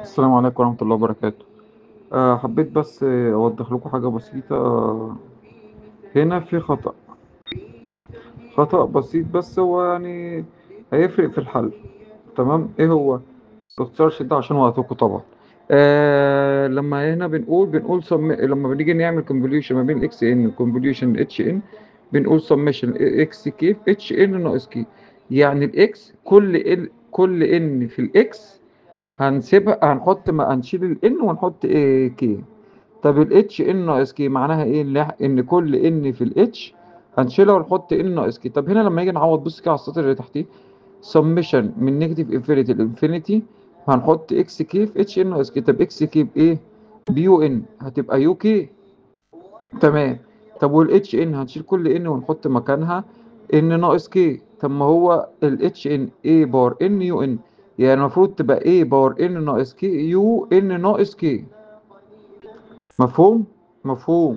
السلام عليكم ورحمة الله وبركاته آه حبيت بس آه، أوضح لكم حاجة بسيطة آه هنا في خطأ خطأ بسيط بس هو يعني هيفرق في الحل تمام إيه هو باختصار شديد عشان وقتكم طبعا آه لما هنا بنقول بنقول سم... لما بنيجي نعمل كونفوليوشن ما بين الاكس ان وكونفوليوشن اتش ان بنقول سمشن اكس كي في اتش ان ناقص كي يعني الاكس كل ال... كل ان في الاكس هنسيبها هنحط ما هنشيل الان ونحط إيه كي طب الاتش ان ناقص كي معناها ايه ان ان كل ان في الاتش هنشيلها ونحط ان ناقص كي طب هنا لما نيجي نعوض بص كده على السطر اللي تحتيه سمشن من نيجاتيف انفينيتي لانفينيتي هنحط اكس كي في اتش ان ناقص كي طب اكس كي بايه بيو ان هتبقى يو كي تمام طب والاتش ان هنشيل كل ان ونحط مكانها ان ناقص كي طب ما هو الاتش ان اي بار ان يو ان يعني المفروض تبقى اي بار ان ناقص كي يو ان ناقص كي مفهوم مفهوم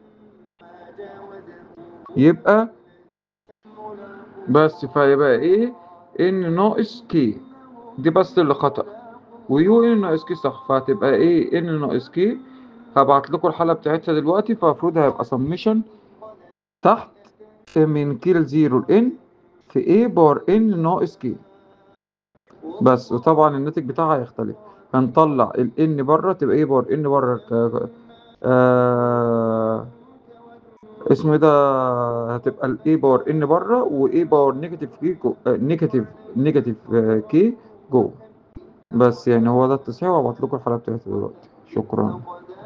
يبقى بس فيبقى ايه ان ناقص كي دي بس اللي خطأ ويو ان ناقص كي صح فهتبقى ايه ان ناقص كي هبعت لكم الحالة بتاعتها دلوقتي فالمفروض هيبقى سميشن تحت من كي لزيرو لان في ايه بار ان ناقص كي بس وطبعا الناتج بتاعها هيختلف هنطلع ال n بره تبقى ايه بار ان بره ك- آه اسمه ايه ده هتبقى ال a بار ان بره و a بار نيجاتيف كي جو آه نيجاتيف نيجاتيف آه كي جوه بس يعني هو ده التصحيح وهبعت لكم الحلقة بتاعتي دلوقتي شكرا